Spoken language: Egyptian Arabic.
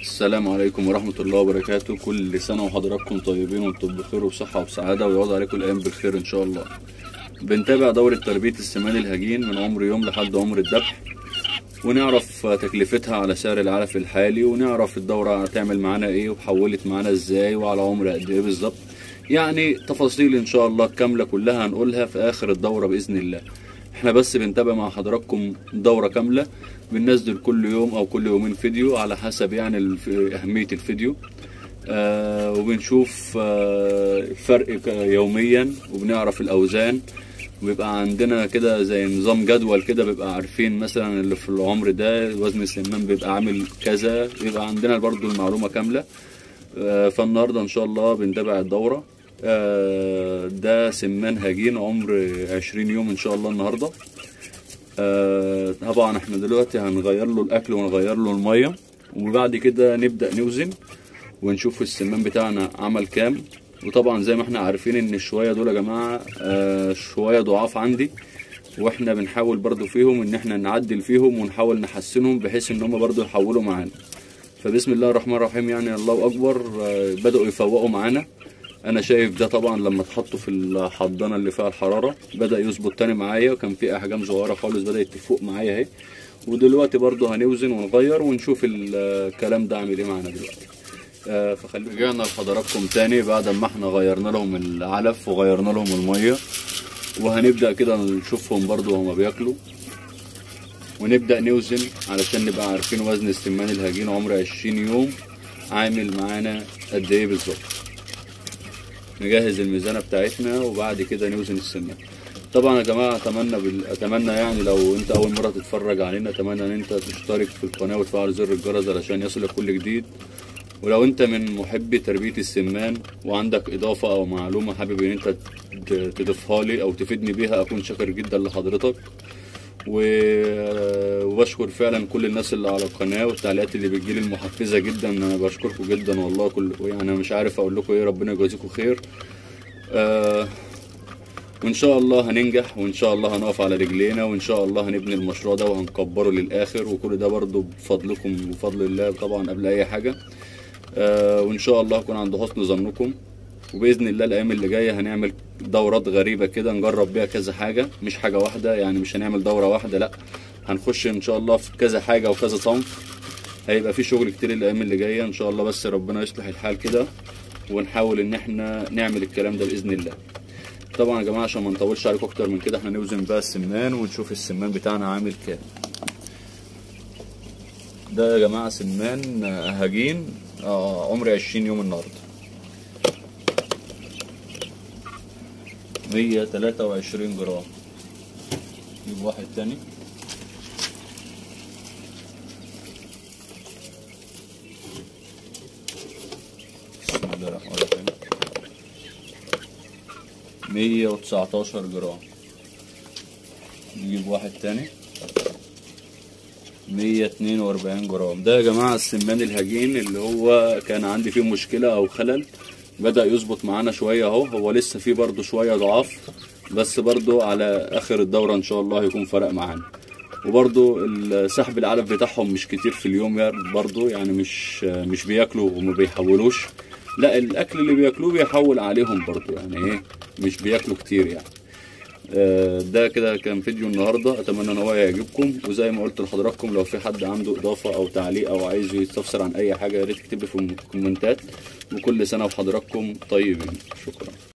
السلام عليكم ورحمة الله وبركاته كل سنة وحضراتكم طيبين وانتم بخير وبصحة وبسعادة ويعود عليكم الأيام بالخير إن شاء الله بنتابع دورة تربية السمان الهجين من عمر يوم لحد عمر الذبح ونعرف تكلفتها على سعر العلف الحالي ونعرف الدورة هتعمل معانا ايه وحولت معانا ازاي وعلى عمر قد ايه بالظبط يعني تفاصيل ان شاء الله كاملة كلها هنقولها في اخر الدورة بإذن الله احنا بس بنتابع مع حضراتكم دورة كاملة بننزل كل يوم او كل يومين فيديو على حسب يعني الف- اهمية الفيديو آه وبنشوف آه الفرق ك- يوميا وبنعرف الاوزان وبيبقى عندنا كده زي نظام جدول كده بيبقى عارفين مثلا اللي في العمر ده وزن السمان بيبقى عامل كذا بيبقى عندنا برضو المعلومة كاملة آه، فالنهاردة ان شاء الله بنتابع الدورة آه، ده سمان هجين عمر عشرين يوم ان شاء الله النهاردة آه، طبعا احنا دلوقتي هنغير له الاكل ونغير له المية وبعد كده نبدأ نوزن ونشوف السمان بتاعنا عمل كام وطبعا زي ما احنا عارفين ان الشوية دول يا جماعة آه، شوية ضعاف عندي واحنا بنحاول برضو فيهم ان احنا نعدل فيهم ونحاول نحسنهم بحيث ان هم برضو يحولوا معانا فبسم الله الرحمن الرحيم يعني الله اكبر آه، بدأوا يفوقوا معانا انا شايف ده طبعا لما اتحطوا في الحضانه اللي فيها الحراره بدأ يظبط تاني معايا وكان في احجام صغيره خالص بدأت تفوق معايا اهي ودلوقتي برضو هنوزن ونغير ونشوف الكلام ده عامل ايه معانا دلوقتي آه، فخلي رجعنا لحضراتكم تاني بعد ما احنا غيرنا لهم العلف وغيرنا لهم الميه وهنبدأ كده نشوفهم برضو هما بياكلوا ونبدأ نوزن علشان نبقى عارفين وزن السمان الهجين عمر 20 يوم عامل معانا قد ايه بالظبط نجهز الميزانة بتاعتنا وبعد كده نوزن السمان طبعا يا جماعة اتمنى بال... اتمنى يعني لو انت اول مرة تتفرج علينا اتمنى ان انت تشترك في القناة وتفعل زر الجرس علشان يصلك كل جديد ولو انت من محبي تربية السمان وعندك اضافة او معلومة حابب ان انت ت- تضيفها لي او تفيدني بيها اكون شاكر جدا لحضرتك و- وبشكر فعلا كل الناس اللي على القناة والتعليقات اللي بتجيلي المحفزة جدا انا بشكركم جدا والله كل يعني انا مش عارف اقول لكم ايه ربنا يجازيكم خير آه وان شاء الله هننجح وان شاء الله هنقف على رجلينا وان شاء الله هنبني المشروع ده وهنكبره للاخر وكل ده برضو بفضلكم وفضل الله طبعا قبل اي حاجة آه وان شاء الله اكون عند حسن ظنكم وباذن الله الايام اللي جايه هنعمل دورات غريبه كده نجرب بيها كذا حاجه مش حاجه واحده يعني مش هنعمل دوره واحده لا هنخش ان شاء الله في كذا حاجه وكذا صنف هيبقى في شغل كتير الايام اللي جايه ان شاء الله بس ربنا يصلح الحال كده ونحاول ان احنا نعمل الكلام ده باذن الله طبعا يا جماعه عشان ما نطولش عليكم اكتر من كده احنا نوزن بقى السمان ونشوف السمان بتاعنا عامل كام ده يا جماعه سمان آه، هجين آه عمري 20 يوم النهارده 123 جرام نجيب واحد تاني بسم الله الرحمن الرحيم 119 جرام نجيب واحد تاني 142 جرام ده يا جماعة السمان الهجين اللي هو كان عندي فيه مشكلة أو خلل بدأ يظبط معانا شوية أهو هو لسه فيه برضو شوية ضعاف بس برضو على آخر الدورة إن شاء الله هيكون فرق معانا وبرضو ال- سحب العلف بتاعهم مش كتير في اليوم يعني برضو يعني مش مش بياكلوا وما بيحولوش لا الأكل اللي بياكلوه بيحول عليهم برضو يعني إيه مش بياكلوا كتير يعني آه، ده كده كان فيديو النهارده اتمنى ان هو يعجبكم وزي ما قلت لحضراتكم لو في حد عنده اضافه او تعليق او عايز يستفسر عن اي حاجه يا ريت يكتب لي في الكومنتات وكل سنه وحضراتكم طيبين شكرا